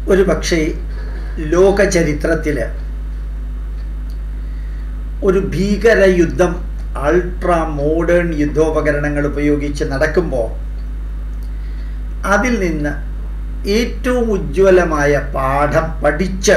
ഒരു പക്ഷേ ലോക ചരിത്രത്തിൽ ഒരു ഭീകര യുദ്ധം അൾട്രാ മോഡേൺ യുദ്ധോപകരണങ്ങൾ ഉപയോഗിച്ച് നടക്കുമ്പോൾ അതിൽ നിന്ന് ഏറ്റവും ഉജ്ജ്വലമായ പാഠം പഠിച്ച്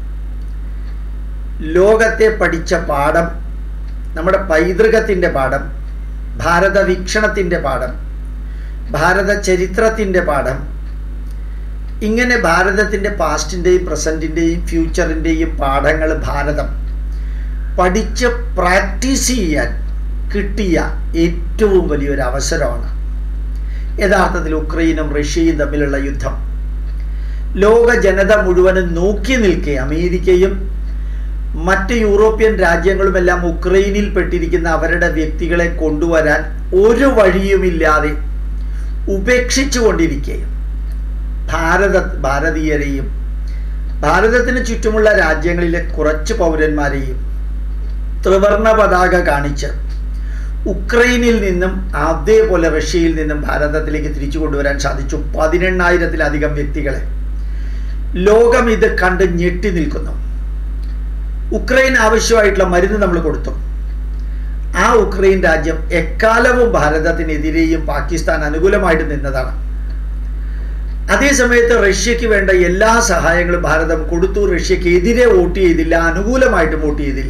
ലോകത്തെ പഠിച്ച പാഠം നമ്മുടെ പൈതൃകത്തിൻ്റെ പാഠം ഭാരത വീക്ഷണത്തിൻ്റെ പാഠം ഭാരത ചരിത്രത്തിൻ്റെ പാഠം ഇങ്ങനെ ഭാരതത്തിൻ്റെ പാസ്റ്റിൻ്റെയും പ്രസൻറ്റിൻ്റെയും ഫ്യൂച്ചറിൻ്റെയും പാഠങ്ങൾ ഭാരതം പഠിച്ച് പ്രാക്ടീസ് ചെയ്യാൻ കിട്ടിയ ഏറ്റവും വലിയൊരു അവസരമാണ് യഥാർത്ഥത്തിൽ ഉക്രൈനും റഷ്യയും തമ്മിലുള്ള യുദ്ധം ലോക ജനത മുഴുവനും നോക്കി നിൽക്കെ അമേരിക്കയും മറ്റ് യൂറോപ്യൻ രാജ്യങ്ങളുമെല്ലാം ഉക്രൈനിൽ പെട്ടിരിക്കുന്ന അവരുടെ വ്യക്തികളെ കൊണ്ടുവരാൻ ഒരു വഴിയുമില്ലാതെ ഉപേക്ഷിച്ചു കൊണ്ടിരിക്കെ ഭാരത ഭാരതീയരെയും ഭാരതത്തിന് ചുറ്റുമുള്ള രാജ്യങ്ങളിലെ കുറച്ച് പൗരന്മാരെയും ത്രിവർണ പതാക കാണിച്ച് ഉക്രൈനിൽ നിന്നും അതേപോലെ റഷ്യയിൽ നിന്നും ഭാരതത്തിലേക്ക് തിരിച്ചു കൊണ്ടുവരാൻ സാധിച്ചു പതിനെണ്ണായിരത്തിലധികം വ്യക്തികളെ ലോകം ഇത് കണ്ട് ഞെട്ടി നിൽക്കുന്നു ഉക്രൈൻ ആവശ്യമായിട്ടുള്ള മരുന്ന് നമ്മൾ കൊടുത്തു ആ ഉക്രൈൻ രാജ്യം എക്കാലവും ഭാരതത്തിനെതിരെയും പാകിസ്ഥാൻ അനുകൂലമായിട്ട് നിന്നതാണ് അതേസമയത്ത് റഷ്യക്ക് വേണ്ട എല്ലാ സഹായങ്ങളും ഭാരതം കൊടുത്തു റഷ്യക്ക് എതിരെ വോട്ട് ചെയ്തില്ല അനുകൂലമായിട്ട് വോട്ട് ചെയ്തില്ല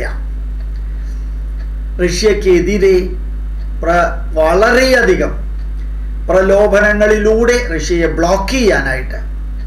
റഷ്യക്കെതിരെ പ്ര വളരെയധികം പ്രലോഭനങ്ങളിലൂടെ റഷ്യയെ ബ്ലോക്ക് ചെയ്യാനായിട്ട്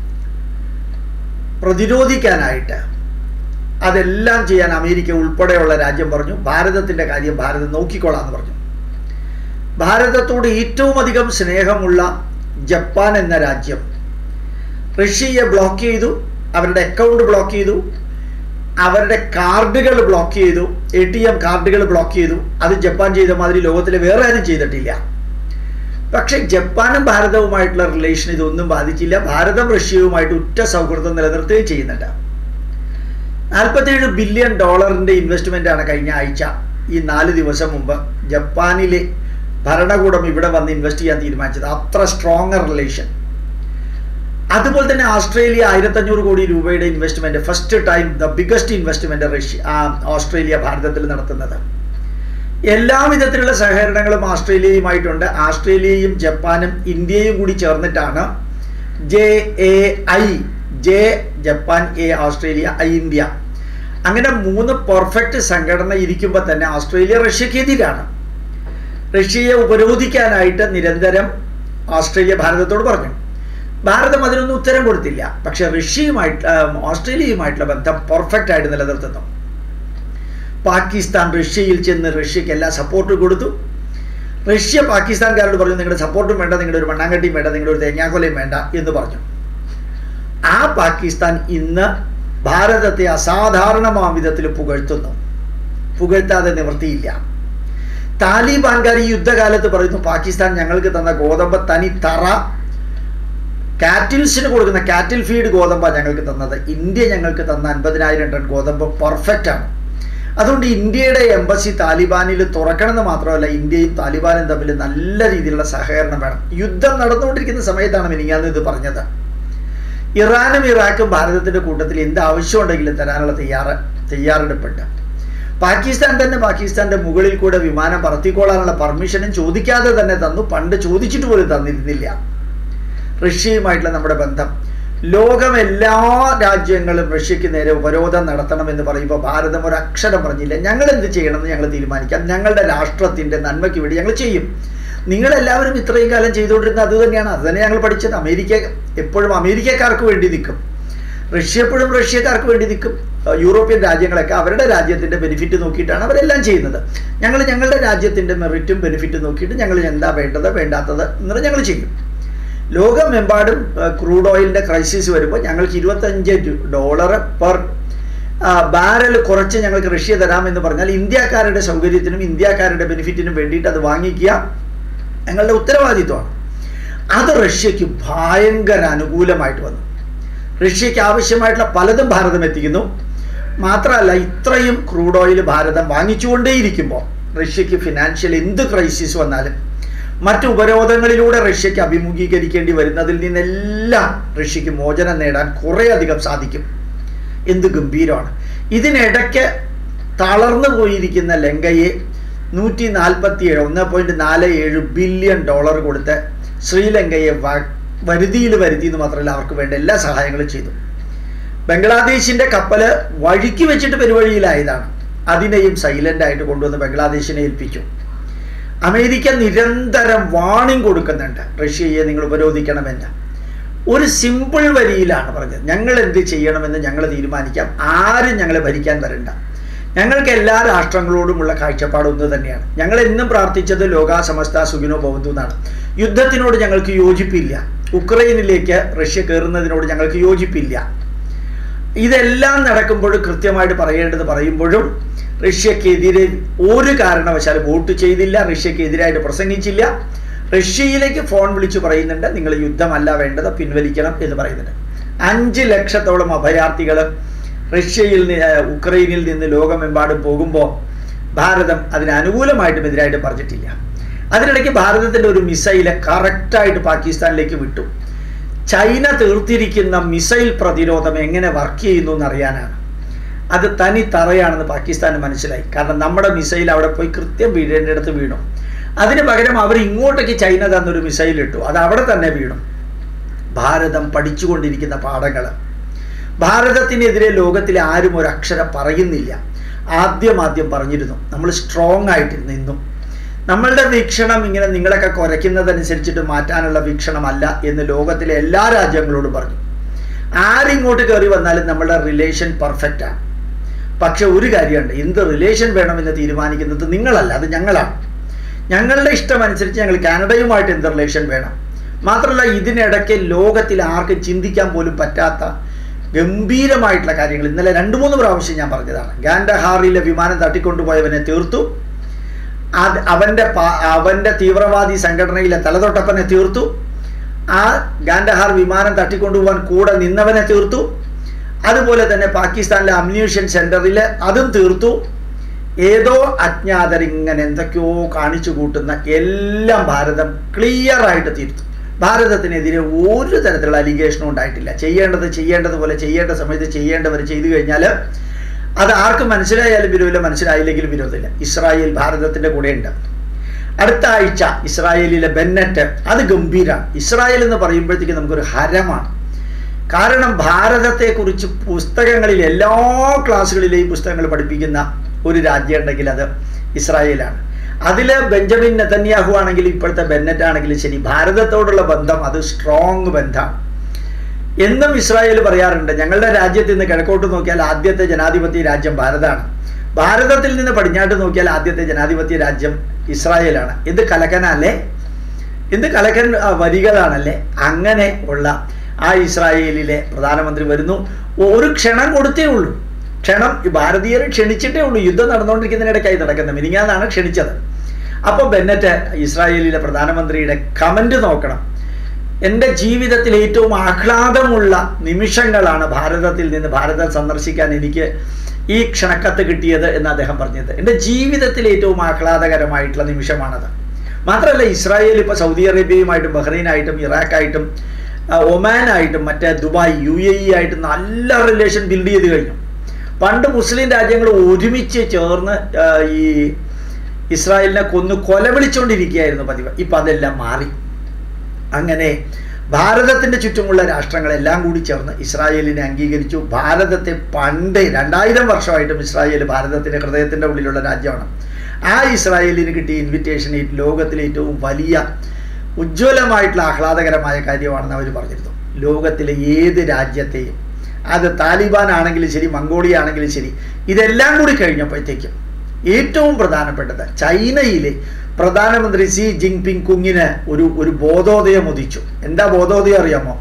പ്രതിരോധിക്കാനായിട്ട് അതെല്ലാം ചെയ്യാൻ അമേരിക്ക ഉൾപ്പെടെയുള്ള രാജ്യം പറഞ്ഞു ഭാരതത്തിൻ്റെ കാര്യം ഭാരതം നോക്കിക്കോളാം എന്ന് പറഞ്ഞു ഭാരതത്തോട് ഏറ്റവും അധികം സ്നേഹമുള്ള ജപ്പാൻ എന്ന രാജ്യം റഷ്യയെ ബ്ലോക്ക് ചെയ്തു അവരുടെ അക്കൗണ്ട് ബ്ലോക്ക് ചെയ്തു അവരുടെ കാർഡുകൾ ബ്ലോക്ക് ചെയ്തു എ ടി എം കാർഡുകൾ ബ്ലോക്ക് ചെയ്തു അത് ജപ്പാൻ ചെയ്ത മാതിരി ലോകത്തിലെ വേറെ ആരും ചെയ്തിട്ടില്ല പക്ഷേ ജപ്പാനും ഭാരതവുമായിട്ടുള്ള റിലേഷൻ ഇതൊന്നും ബാധിച്ചില്ല ഭാരതം റഷ്യയുമായിട്ട് ഉറ്റ സൗഹൃദം നിലനിർത്തുകയും ചെയ്യുന്നുണ്ട് നാൽപ്പത്തേഴ് ബില്യൺ ഡോളറിൻ്റെ ഇൻവെസ്റ്റ്മെൻ്റ് ആണ് കഴിഞ്ഞ ആഴ്ച ഈ നാല് ദിവസം മുമ്പ് ജപ്പാനിലെ ഭരണകൂടം ഇവിടെ വന്ന് ഇൻവെസ്റ്റ് ചെയ്യാൻ തീരുമാനിച്ചത് അത്ര സ്ട്രോങ് റിലേഷൻ അതുപോലെ തന്നെ ഓസ്ട്രേലിയ ആയിരത്തഞ്ഞൂറ് കോടി രൂപയുടെ investment first time the biggest investment Russia Australia ഭാരതത്തിൽ നടത്തുന്നത് എല്ലാ വിധത്തിലുള്ള സഹകരണങ്ങളും ഓസ്ട്രേലിയയുമായിട്ടുണ്ട് ഓസ്ട്രേലിയയും ജപ്പാനും ഇന്ത്യയും കൂടി ചേർന്നിട്ടാണ് J A I J Japan A Australia I India അങ്ങനെ മൂന്ന് പെർഫെക്റ്റ് സംഘടന ഇരിക്കുമ്പോൾ തന്നെ ഓസ്ട്രേലിയ റഷ്യക്കെതിരാണ് റഷ്യയെ ഉപരോധിക്കാനായിട്ട് നിരന്തരം ഓസ്ട്രേലിയ ഭാരതത്തോട് പറഞ്ഞു ഭാരതം അതിനൊന്നും ഉത്തരം കൊടുത്തില്ല പക്ഷെ റഷ്യയുമായിട്ട് ഓസ്ട്രേലിയയുമായിട്ടുള്ള ബന്ധം പെർഫെക്റ്റ് ആയിട്ട് നിലനിർത്തുന്നു പാകിസ്ഥാൻ റഷ്യയിൽ ചെന്ന് റഷ്യക്ക് എല്ലാ സപ്പോർട്ടും കൊടുത്തു റഷ്യ പാകിസ്ഥാൻകാരോട് പറഞ്ഞു നിങ്ങളുടെ സപ്പോർട്ടും വേണ്ട നിങ്ങളുടെ ഒരു മണ്ണാങ്കട്ടിയും വേണ്ട നിങ്ങളുടെ ഒരു തേങ്ങാക്കൊലയും വേണ്ട എന്ന് പറഞ്ഞു ആ പാകിസ്ഥാൻ ഇന്ന് ഭാരതത്തെ അസാധാരണമായ വിധത്തിൽ പുകഴ്ത്തുന്നു പുകഴ്ത്താതെ നിവൃത്തിയില്ല താലിബാൻകാർ ഈ യുദ്ധകാലത്ത് പറയുന്നു പാകിസ്ഥാൻ ഞങ്ങൾക്ക് തന്ന ഗോതമ്പ് തനി തറ കാറ്റിൽസിന് കൊടുക്കുന്ന കാറ്റിൽ ഫീഡ് ഗോതമ്പാണ് ഞങ്ങൾക്ക് തന്നത് ഇന്ത്യ ഞങ്ങൾക്ക് തന്ന അൻപതിനായിരം ടൺ ഗോതമ്പ് പെർഫെക്റ്റ് ആണ് അതുകൊണ്ട് ഇന്ത്യയുടെ എംബസി താലിബാനിൽ തുറക്കണമെന്ന് മാത്രമല്ല ഇന്ത്യയും താലിബാനും തമ്മിൽ നല്ല രീതിയിലുള്ള സഹകരണം വേണം യുദ്ധം നടന്നുകൊണ്ടിരിക്കുന്ന സമയത്താണ് മിനിങ്ങാന്ന് ഇത് പറഞ്ഞത് ഇറാനും ഇറാഖും ഭാരതത്തിന്റെ കൂട്ടത്തിൽ എന്ത് ആവശ്യമുണ്ടെങ്കിലും തരാനുള്ള തയ്യാറ് തയ്യാറെടുപ്പുണ്ട് പാകിസ്ഥാൻ തന്നെ പാകിസ്ഥാന്റെ മുകളിൽ കൂടെ വിമാനം പറത്തിക്കോളാനുള്ള പെർമിഷനും ചോദിക്കാതെ തന്നെ തന്നു പണ്ട് ചോദിച്ചിട്ട് പോലും തന്നിരുന്നില്ല റഷ്യയുമായിട്ടുള്ള നമ്മുടെ ബന്ധം ലോകം എല്ലാ രാജ്യങ്ങളും റഷ്യക്ക് നേരെ ഉപരോധം നടത്തണമെന്ന് പറയുമ്പോൾ ഭാരതം ഒരു അക്ഷരം പറഞ്ഞില്ല ഞങ്ങൾ എന്ത് ചെയ്യണമെന്ന് ഞങ്ങൾ തീരുമാനിക്കാം ഞങ്ങളുടെ രാഷ്ട്രത്തിൻ്റെ നന്മയ്ക്ക് വേണ്ടി ഞങ്ങൾ ചെയ്യും നിങ്ങളെല്ലാവരും ഇത്രയും കാലം ചെയ്തുകൊണ്ടിരുന്നത് അത് തന്നെയാണ് അത് തന്നെ ഞങ്ങൾ പഠിച്ചത് അമേരിക്ക എപ്പോഴും അമേരിക്കക്കാർക്ക് വേണ്ടി നിൽക്കും റഷ്യ എപ്പോഴും റഷ്യക്കാർക്ക് വേണ്ടി നിൽക്കും യൂറോപ്യൻ രാജ്യങ്ങളൊക്കെ അവരുടെ രാജ്യത്തിൻ്റെ ബെനിഫിറ്റ് നോക്കിയിട്ടാണ് അവരെല്ലാം ചെയ്യുന്നത് ഞങ്ങൾ ഞങ്ങളുടെ രാജ്യത്തിൻ്റെ മെറിറ്റും ബെനിഫിറ്റും നോക്കിയിട്ട് ഞങ്ങൾ എന്താ വേണ്ടത് വേണ്ടാത്തത് എന്നത് ഞങ്ങൾ ചെയ്യും ലോകമെമ്പാടും ക്രൂഡ് ഓയിലിൻ്റെ ക്രൈസിസ് വരുമ്പോൾ ഞങ്ങൾക്ക് ഇരുപത്തഞ്ച് ഡോളർ പെർ ബാരൽ കുറച്ച് ഞങ്ങൾക്ക് റഷ്യ തരാമെന്ന് പറഞ്ഞാൽ ഇന്ത്യക്കാരുടെ സൗകര്യത്തിനും ഇന്ത്യക്കാരുടെ ബെനിഫിറ്റിനും വേണ്ടിയിട്ട് അത് വാങ്ങിക്കുക ഞങ്ങളുടെ ഉത്തരവാദിത്വമാണ് അത് റഷ്യക്ക് ഭയങ്കര അനുകൂലമായിട്ട് വന്നു റഷ്യക്ക് ആവശ്യമായിട്ടുള്ള പലതും ഭാരതം എത്തിക്കുന്നു മാത്രമല്ല ഇത്രയും ക്രൂഡ് ഓയിൽ ഭാരതം വാങ്ങിച്ചുകൊണ്ടേയിരിക്കുമ്പോൾ റഷ്യക്ക് ഫിനാൻഷ്യൽ എന്ത് ക്രൈസിസ് വന്നാലും മറ്റു ഉപരോധങ്ങളിലൂടെ റഷ്യക്ക് അഭിമുഖീകരിക്കേണ്ടി വരുന്നതിൽ നിന്നെല്ലാം റഷ്യക്ക് മോചനം നേടാൻ കുറേയധികം സാധിക്കും എന്ത് ഗംഭീരമാണ് ഇതിനിടയ്ക്ക് തളർന്നു പോയിരിക്കുന്ന ലങ്കയെ നൂറ്റി നാൽപ്പത്തി ഏഴ് ഒന്ന് പോയിന്റ് നാല് ഏഴ് ബില്യൺ ഡോളർ കൊടുത്ത് ശ്രീലങ്കയെ വരുതിയിൽ വരുത്തി എന്ന് മാത്രമല്ല അവർക്ക് വേണ്ട എല്ലാ സഹായങ്ങളും ചെയ്തു ബംഗ്ലാദേശിന്റെ കപ്പല് വഴിക്ക് വെച്ചിട്ട് പെരുവഴിയിലായതാണ് അതിനെയും സൈലന്റ് ആയിട്ട് കൊണ്ടുവന്ന് ബംഗ്ലാദേശിനെ ഏൽപ്പിച്ചു അമേരിക്ക നിരന്തരം വാണിംഗ് കൊടുക്കുന്നുണ്ട് റഷ്യയെ നിങ്ങൾ ഉപരോധിക്കണമെന്ന് ഒരു സിമ്പിൾ വരിയിലാണ് പറഞ്ഞത് ഞങ്ങൾ എന്ത് ചെയ്യണമെന്ന് ഞങ്ങൾ തീരുമാനിക്കാം ആരും ഞങ്ങളെ ഭരിക്കാൻ വരണ്ട ഞങ്ങൾക്ക് എല്ലാ രാഷ്ട്രങ്ങളോടുമുള്ള കാഴ്ചപ്പാട് ഒന്ന് തന്നെയാണ് ഞങ്ങൾ എന്നും പ്രാർത്ഥിച്ചത് ലോകാസമസ്ത സുഖിനോ ഭവന്തു എന്നാണ് യുദ്ധത്തിനോട് ഞങ്ങൾക്ക് യോജിപ്പില്ല ഉക്രൈനിലേക്ക് റഷ്യ കയറുന്നതിനോട് ഞങ്ങൾക്ക് യോജിപ്പില്ല ഇതെല്ലാം നടക്കുമ്പോഴും കൃത്യമായിട്ട് പറയേണ്ടത് പറയുമ്പോഴും റഷ്യക്കെതിരെ ഒരു കാരണവശാലും വോട്ട് ചെയ്തില്ല റഷ്യക്കെതിരായിട്ട് പ്രസംഗിച്ചില്ല റഷ്യയിലേക്ക് ഫോൺ വിളിച്ചു പറയുന്നുണ്ട് നിങ്ങൾ യുദ്ധമല്ല വേണ്ടത് പിൻവലിക്കണം എന്ന് പറയുന്നുണ്ട് അഞ്ച് ലക്ഷത്തോളം അഭയാർത്ഥികൾ റഷ്യയിൽ ഉക്രൈനിൽ നിന്ന് ലോകമെമ്പാടും പോകുമ്പോൾ ഭാരതം അതിന് അനുകൂലമായിട്ടും എതിരായിട്ടും പറഞ്ഞിട്ടില്ല അതിനിടയ്ക്ക് ഭാരതത്തിൻ്റെ ഒരു മിസൈല് കറക്റ്റായിട്ട് പാകിസ്ഥാനിലേക്ക് വിട്ടു ചൈന തീർത്തിരിക്കുന്ന മിസൈൽ പ്രതിരോധം എങ്ങനെ വർക്ക് ചെയ്യുന്നു എന്നറിയാനാണ് അത് തനി തറയാണെന്ന് പാകിസ്ഥാന് മനസ്സിലായി കാരണം നമ്മുടെ മിസൈൽ അവിടെ പോയി കൃത്യം വീഴേണ്ടിടത്ത് വീണു അതിന് പകരം അവർ ഇങ്ങോട്ടേക്ക് ചൈന തന്നൊരു മിസൈൽ ഇട്ടു അത് അവിടെ തന്നെ വീണു ഭാരതം പഠിച്ചുകൊണ്ടിരിക്കുന്ന പാഠങ്ങൾ ഭാരതത്തിനെതിരെ ലോകത്തിൽ ആരും ഒരു അക്ഷരം പറയുന്നില്ല ആദ്യം ആദ്യം പറഞ്ഞിരുന്നു നമ്മൾ സ്ട്രോങ് ആയിട്ടിരുന്നു ഇന്നും നമ്മളുടെ വീക്ഷണം ഇങ്ങനെ നിങ്ങളൊക്കെ കുറയ്ക്കുന്നതനുസരിച്ചിട്ട് മാറ്റാനുള്ള വീക്ഷണമല്ല എന്ന് ലോകത്തിലെ എല്ലാ രാജ്യങ്ങളോടും പറഞ്ഞു ആരിങ്ങോട്ട് കയറി വന്നാലും നമ്മളുടെ റിലേഷൻ പെർഫെക്റ്റ് ആണ് പക്ഷെ ഒരു കാര്യമുണ്ട് എന്ത് റിലേഷൻ വേണമെന്ന് തീരുമാനിക്കുന്നത് നിങ്ങളല്ല അത് ഞങ്ങളാണ് ഞങ്ങളുടെ ഇഷ്ടമനുസരിച്ച് ഞങ്ങൾ കാനഡയുമായിട്ട് എന്ത് റിലേഷൻ വേണം മാത്രമല്ല ഇതിനിടയ്ക്ക് ലോകത്തിൽ ആർക്കും ചിന്തിക്കാൻ പോലും പറ്റാത്ത ഗംഭീരമായിട്ടുള്ള കാര്യങ്ങൾ ഇന്നലെ രണ്ട് മൂന്ന് പ്രാവശ്യം ഞാൻ പറഞ്ഞതാണ് ഗാൻഡഹാറിലെ വിമാനം തട്ടിക്കൊണ്ടുപോയവനെ തീർത്തു അത് അവൻ്റെ അവൻ്റെ തീവ്രവാദി സംഘടനയിലെ തലതൊട്ടപ്പനെ തീർത്തു ആ ഗാൻഡഹാർ വിമാനം തട്ടിക്കൊണ്ടുപോകാൻ കൂടെ നിന്നവനെ തീർത്തു അതുപോലെ തന്നെ പാകിസ്ഥാനിലെ അമ്യൂഷൻ സെൻറ്ററിൽ അതും തീർത്തു ഏതോ അജ്ഞാതരിങ്ങനെ എന്തൊക്കെയോ കാണിച്ചു കൂട്ടുന്ന എല്ലാം ഭാരതം ക്ലിയർ ആയിട്ട് തീർത്തു ഭാരതത്തിനെതിരെ ഒരു തരത്തിലുള്ള അലിഗേഷനും ഉണ്ടായിട്ടില്ല ചെയ്യേണ്ടത് ചെയ്യേണ്ടതുപോലെ ചെയ്യേണ്ട സമയത്ത് ചെയ്യേണ്ടവർ ചെയ്തു കഴിഞ്ഞാൽ അത് ആർക്കും മനസ്സിലായാലും വിരോധമില്ല മനസ്സിലായില്ലെങ്കിലും വിരോധമില്ല ഇസ്രായേൽ ഭാരതത്തിൻ്റെ കൂടെയുണ്ട് അടുത്ത ആഴ്ച ഇസ്രായേലിലെ ബെന്നറ്റ് അത് ഗംഭീരമാണ് ഇസ്രായേൽ എന്ന് പറയുമ്പോഴത്തേക്ക് നമുക്കൊരു ഹരമാണ് കാരണം ഭാരതത്തെക്കുറിച്ച് പുസ്തകങ്ങളിൽ എല്ലാ ക്ലാസ്സുകളിലെയും പുസ്തകങ്ങൾ പഠിപ്പിക്കുന്ന ഒരു രാജ്യം ഉണ്ടെങ്കിൽ അത് ഇസ്രായേലാണ് അതിൽ ബെഞ്ചമിൻ നെതന്യാഹു ആണെങ്കിലും ഇപ്പോഴത്തെ ബെന്നറ്റ് ആണെങ്കിലും ശരി ഭാരതത്തോടുള്ള ബന്ധം അത് സ്ട്രോങ് ബന്ധമാണ് എന്നും ഇസ്രായേൽ പറയാറുണ്ട് ഞങ്ങളുടെ രാജ്യത്ത് നിന്ന് കിഴക്കോട്ട് നോക്കിയാൽ ആദ്യത്തെ ജനാധിപത്യ രാജ്യം ഭാരതമാണ് ഭാരതത്തിൽ നിന്ന് പടിഞ്ഞാട്ട് നോക്കിയാൽ ആദ്യത്തെ ജനാധിപത്യ രാജ്യം ഇസ്രായേലാണ് എന്ത് കലക്കനല്ലേ എന്ത് കലക്കൻ വരികളാണല്ലേ അങ്ങനെ ഉള്ള ആ ഇസ്രായേലിലെ പ്രധാനമന്ത്രി വരുന്നു ഒരു ക്ഷണം കൊടുത്തേ ഉള്ളൂ ക്ഷണം ഭാരതീയരെ ക്ഷണിച്ചിട്ടേ ഉള്ളൂ യുദ്ധം നടന്നുകൊണ്ടിരിക്കുന്നതിനിടയ്ക്കായി നടക്കുന്നത് മിനിങ്ങാന്നാണ് ക്ഷണിച്ചത് അപ്പോൾ ബെന്നറ്റ് ഇസ്രായേലിലെ പ്രധാനമന്ത്രിയുടെ കമന്റ് നോക്കണം എൻ്റെ ജീവിതത്തിൽ ഏറ്റവും ആഹ്ലാദമുള്ള നിമിഷങ്ങളാണ് ഭാരതത്തിൽ നിന്ന് ഭാരതം സന്ദർശിക്കാൻ എനിക്ക് ഈ ക്ഷണക്കത്ത് കിട്ടിയത് എന്ന് അദ്ദേഹം പറഞ്ഞത് എൻ്റെ ജീവിതത്തിൽ ഏറ്റവും ആഹ്ലാദകരമായിട്ടുള്ള നിമിഷമാണത് മാത്രമല്ല ഇസ്രായേൽ ഇപ്പോൾ സൗദി അറേബ്യയുമായിട്ടും ബഹ്റൈനായിട്ടും ഇറാഖായിട്ടും ഒമാനായിട്ടും മറ്റേ ദുബായ് യു എ ഇ ആയിട്ടും നല്ല റിലേഷൻ ബിൽഡ് ചെയ്ത് കഴിഞ്ഞു പണ്ട് മുസ്ലിം രാജ്യങ്ങൾ ഒരുമിച്ച് ചേർന്ന് ഈ ഇസ്രായേലിനെ കൊന്നു കൊലവിളിച്ചുകൊണ്ടിരിക്കുകയായിരുന്നു പതിവ് ഇപ്പം അതെല്ലാം മാറി അങ്ങനെ ഭാരതത്തിൻ്റെ ചുറ്റുമുള്ള രാഷ്ട്രങ്ങളെല്ലാം കൂടി ചേർന്ന് ഇസ്രായേലിനെ അംഗീകരിച്ചു ഭാരതത്തെ പണ്ട് രണ്ടായിരം വർഷമായിട്ടും ഇസ്രായേൽ ഭാരതത്തിൻ്റെ ഹൃദയത്തിൻ്റെ ഉള്ളിലുള്ള രാജ്യമാണ് ആ ഇസ്രായേലിന് കിട്ടിയ ഇൻവിറ്റേഷൻ ഈ ലോകത്തിലെ ഏറ്റവും വലിയ ഉജ്ജ്വലമായിട്ടുള്ള ആഹ്ലാദകരമായ കാര്യമാണെന്ന് അവർ പറഞ്ഞിരുന്നു ലോകത്തിലെ ഏത് രാജ്യത്തെയും അത് താലിബാൻ ആണെങ്കിലും ശരി മംഗോളിയ ആണെങ്കിലും ശരി ഇതെല്ലാം കൂടി കഴിഞ്ഞപ്പോഴത്തേക്കും ഏറ്റവും പ്രധാനപ്പെട്ടത് ചൈനയിലെ പ്രധാനമന്ത്രി സി ജിൻപിങ് കുങ്ങിന് ഒരു ഒരു ബോധോദയം ഉദിച്ചു എന്താ ബോധോദയം അറിയാമോ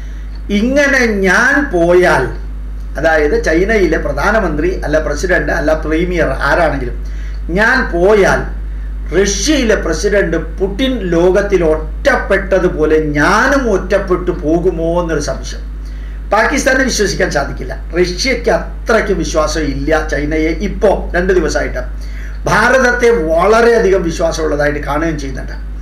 ഇങ്ങനെ ഞാൻ പോയാൽ അതായത് ചൈനയിലെ പ്രധാനമന്ത്രി അല്ല പ്രസിഡന്റ് അല്ല പ്രീമിയർ ആരാണെങ്കിലും ഞാൻ പോയാൽ റഷ്യയിലെ പ്രസിഡന്റ് പുടിൻ ലോകത്തിൽ ഒറ്റപ്പെട്ടതുപോലെ ഞാനും ഒറ്റപ്പെട്ടു പോകുമോ എന്നൊരു സംശയം പാകിസ്ഥാനെ വിശ്വസിക്കാൻ സാധിക്കില്ല റഷ്യക്ക് അത്രയ്ക്ക് വിശ്വാസം ഇല്ല ചൈനയെ ഇപ്പോൾ രണ്ട് ദിവസമായിട്ട് ഭാരതത്തെ വളരെയധികം വിശ്വാസമുള്ളതായിട്ട് കാണുകയും ചെയ്യുന്നുണ്ട്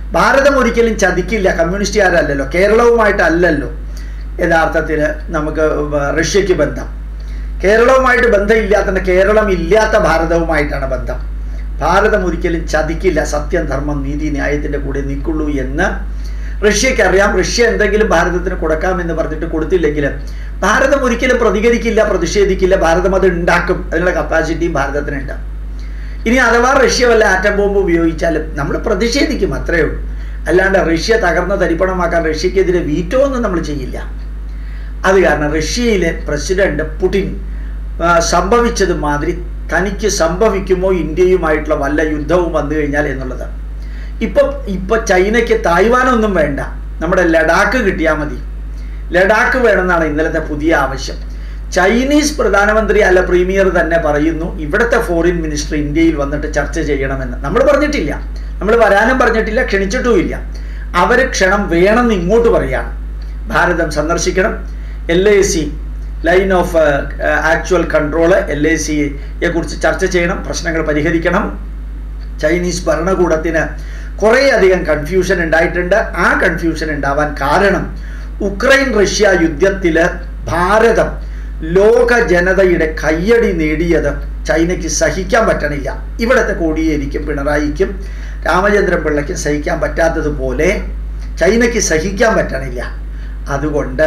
ഭാരതം ഒരിക്കലും ചതിക്കില്ല കമ്മ്യൂണിസ്റ്റുകാരല്ലല്ലോ കേരളവുമായിട്ടല്ലല്ലോ യഥാർത്ഥത്തിൽ നമുക്ക് റഷ്യക്ക് ബന്ധം കേരളവുമായിട്ട് ബന്ധമില്ലാത്ത കേരളം ഇല്ലാത്ത ഭാരതവുമായിട്ടാണ് ബന്ധം ഭാരതം ഒരിക്കലും ചതിക്കില്ല സത്യം ധർമ്മം നീതി ന്യായത്തിൻ്റെ കൂടെ നിൽക്കുള്ളൂ എന്ന് റഷ്യക്ക് അറിയാം റഷ്യ എന്തെങ്കിലും ഭാരതത്തിന് കൊടുക്കാമെന്ന് പറഞ്ഞിട്ട് കൊടുത്തില്ലെങ്കിൽ ഭാരതം ഒരിക്കലും പ്രതികരിക്കില്ല പ്രതിഷേധിക്കില്ല ഭാരതം അത് ഉണ്ടാക്കും അതിനുള്ള കപ്പാസിറ്റിയും ഭാരതത്തിനുണ്ട് ഇനി അഥവാ റഷ്യ വല്ല ആറ്റം ബോംബ് ഉപയോഗിച്ചാലും നമ്മൾ പ്രതിഷേധിക്കും അത്രയേ ഉള്ളൂ അല്ലാണ്ട് റഷ്യ തകർന്ന തരിപ്പണമാക്കാൻ റഷ്യക്കെതിരെ വീറ്റോ ഒന്നും നമ്മൾ ചെയ്യില്ല അത് കാരണം റഷ്യയിലെ പ്രസിഡന്റ് പുടിൻ സംഭവിച്ചത് മാതിരി തനിക്ക് സംഭവിക്കുമോ ഇന്ത്യയുമായിട്ടുള്ള വല്ല യുദ്ധവും വന്നു കഴിഞ്ഞാൽ എന്നുള്ളത് ഇപ്പം ഇപ്പൊ ചൈനയ്ക്ക് തായ്വാനൊന്നും വേണ്ട നമ്മുടെ ലഡാക്ക് കിട്ടിയാൽ മതി ലഡാക്ക് വേണമെന്നാണ് ഇന്നലത്തെ പുതിയ ആവശ്യം ചൈനീസ് പ്രധാനമന്ത്രി അല്ല പ്രീമിയർ തന്നെ പറയുന്നു ഇവിടുത്തെ ഫോറിൻ മിനിസ്റ്റർ ഇന്ത്യയിൽ വന്നിട്ട് ചർച്ച ചെയ്യണമെന്ന് നമ്മൾ പറഞ്ഞിട്ടില്ല നമ്മൾ വരാനും പറഞ്ഞിട്ടില്ല ക്ഷണിച്ചിട്ടുമില്ല അവർ ക്ഷണം വേണമെന്ന് ഇങ്ങോട്ട് പറയാണ് ഭാരതം സന്ദർശിക്കണം L A C line of actual control L A സിയെ കുറിച്ച് ചർച്ച ചെയ്യണം പ്രശ്നങ്ങൾ പരിഹരിക്കണം ചൈനീസ് ഭരണകൂടത്തിന് കുറേയധികം കൺഫ്യൂഷൻ ഉണ്ടായിട്ടുണ്ട് ആ കൺഫ്യൂഷൻ ഉണ്ടാവാൻ കാരണം ഉക്രൈൻ റഷ്യ യുദ്ധത്തിൽ ഭാരതം ലോക ജനതയുടെ കയ്യടി നേടിയത് ചൈനയ്ക്ക് സഹിക്കാൻ പറ്റണില്ല ഇവിടുത്തെ കോടിയേരിക്കും പിണറായിക്കും രാമചന്ദ്രൻ പിള്ളയ്ക്കും സഹിക്കാൻ പറ്റാത്തതുപോലെ ചൈനയ്ക്ക് സഹിക്കാൻ പറ്റണില്ല അതുകൊണ്ട്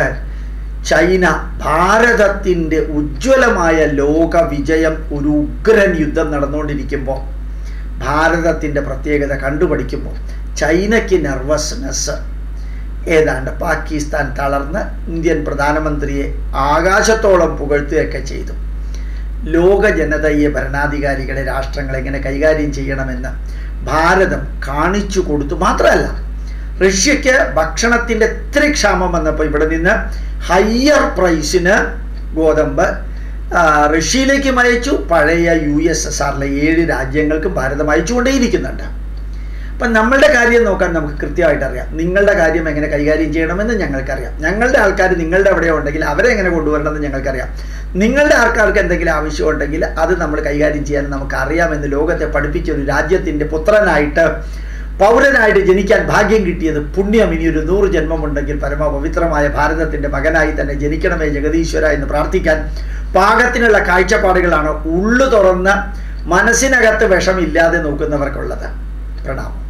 ചൈന ഭാരതത്തിൻ്റെ ഉജ്ജ്വലമായ ലോക വിജയം ഒരു ഉഗ്രൻ യുദ്ധം നടന്നുകൊണ്ടിരിക്കുമ്പോൾ ഭാരതത്തിൻ്റെ പ്രത്യേകത കണ്ടുപഠിക്കുമ്പോൾ ചൈനയ്ക്ക് നെർവസ്നെസ് ഏതാണ്ട് പാകിസ്ഥാൻ തളർന്ന് ഇന്ത്യൻ പ്രധാനമന്ത്രിയെ ആകാശത്തോളം പുകഴ്ത്തുകയൊക്കെ ചെയ്തു ലോക ജനതയെ ഭരണാധികാരികളെ രാഷ്ട്രങ്ങളെ എങ്ങനെ കൈകാര്യം ചെയ്യണമെന്ന് ഭാരതം കാണിച്ചു കൊടുത്തു മാത്രമല്ല റഷ്യക്ക് ഭക്ഷണത്തിൻ്റെ ഇത്തിരി ക്ഷാമം വന്നപ്പോൾ ഇവിടെ നിന്ന് ഹയ്യർ പ്രൈസിന് ഗോതമ്പ് റഷ്യയിലേക്കും അയച്ചു പഴയ യു എസ് എസ് ആറിലെ ഏഴ് രാജ്യങ്ങൾക്കും ഭാരതം അയച്ചുകൊണ്ടേയിരിക്കുന്നുണ്ട് അപ്പം നമ്മളുടെ കാര്യം നോക്കാൻ നമുക്ക് കൃത്യമായിട്ട് അറിയാം നിങ്ങളുടെ കാര്യം എങ്ങനെ കൈകാര്യം ചെയ്യണമെന്ന് ഞങ്ങൾക്കറിയാം ഞങ്ങളുടെ ആൾക്കാർ നിങ്ങളുടെ എവിടെ ഉണ്ടെങ്കിൽ അവരെ എങ്ങനെ കൊണ്ടുവരണമെന്ന് ഞങ്ങൾക്കറിയാം നിങ്ങളുടെ ആൾക്കാർക്ക് എന്തെങ്കിലും ആവശ്യമുണ്ടെങ്കിൽ അത് നമ്മൾ കൈകാര്യം ചെയ്യാൻ നമുക്ക് അറിയാമെന്ന് ലോകത്തെ പഠിപ്പിച്ച ഒരു രാജ്യത്തിൻ്റെ പുത്രനായിട്ട് പൗരനായിട്ട് ജനിക്കാൻ ഭാഗ്യം കിട്ടിയത് പുണ്യം ഇനി ഒരു നൂറ് ജന്മമുണ്ടെങ്കിൽ പരമപവിത്രമായ ഭാരതത്തിൻ്റെ മകനായി തന്നെ ജനിക്കണമേ ജഗതീശ്വര എന്ന് പ്രാർത്ഥിക്കാൻ പാകത്തിനുള്ള കാഴ്ചപ്പാടുകളാണ് ഉള്ളു തുറന്ന് മനസ്സിനകത്ത് വിഷമില്ലാതെ നോക്കുന്നവർക്കുള്ളത് പ്രണാമം